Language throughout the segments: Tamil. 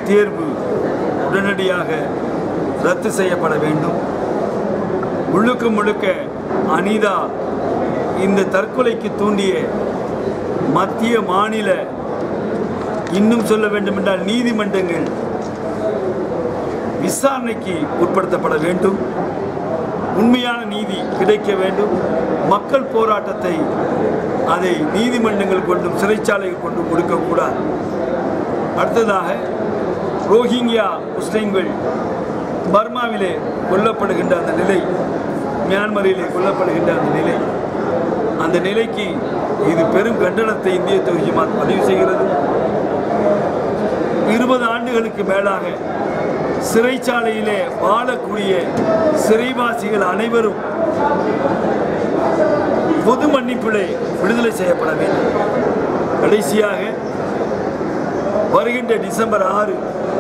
தேர்வு உடனடியாக ரத்து செய்யப்பட வேண்டும் முழுக்க முழுக்க அனிதா இந்த தற்கொலைக்கு தூண்டிய மத்திய மாநில இன்னும் சொல்ல வேண்டுமென்றால் நீதிமன்றங்கள் விசாரணைக்கு உட்படுத்தப்பட வேண்டும் உண்மையான நீதி கிடைக்க வேண்டும் மக்கள் போராட்டத்தை அதை நீதிமன்றங்கள் கொண்டும் சிறைச்சாலைகள் கொண்டும் கொடுக்கக்கூடாது அடுத்ததாக ரோஹிங்கியா முஸ்லிம்கள் பர்மாவிலே கொல்லப்படுகின்ற அந்த நிலை மியான்மரிலே கொல்லப்படுகின்ற அந்த நிலை அந்த நிலைக்கு இது பெரும் கண்டனத்தை இந்திய தொகுதி ஜமாத் பதிவு செய்கிறது இருபது ஆண்டுகளுக்கு மேலாக சிறைச்சாலையிலே வாழக்கூடிய சிறைவாசிகள் அனைவரும் பொது மன்னிப்பிலே விடுதலை செய்யப்பட வேண்டும் கடைசியாக வருகின்ற டிசம்பர் ஆறு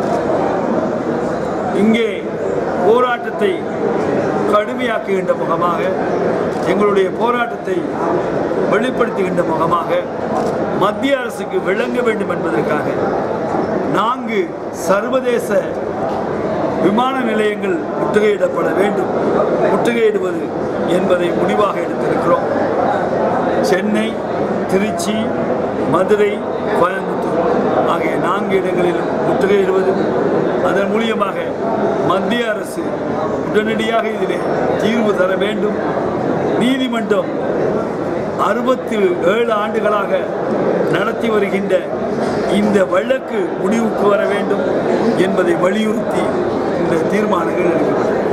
இங்கே போராட்டத்தை கடுமையாக்குகின்ற முகமாக எங்களுடைய போராட்டத்தை வெளிப்படுத்துகின்ற முகமாக மத்திய அரசுக்கு விளங்க வேண்டும் என்பதற்காக நான்கு சர்வதேச விமான நிலையங்கள் முற்றுகையிடப்பட வேண்டும் முற்றுகையிடுவது என்பதை முடிவாக எடுத்திருக்கிறோம் சென்னை திருச்சி மதுரை கோயம்புத்தூர் ஆகிய நான்கு இடங்களிலும் முற்றுகையிடுவது அதன் மூலியமாக மத்திய அரசு உடனடியாக இதிலே தீர்வு தர வேண்டும் நீதிமன்றம் அறுபத்தி ஏழு ஆண்டுகளாக நடத்தி வருகின்ற இந்த வழக்கு முடிவுக்கு வர வேண்டும் என்பதை வலியுறுத்தி இந்த தீர்மானங்கள் எடுக்கப்பட்டது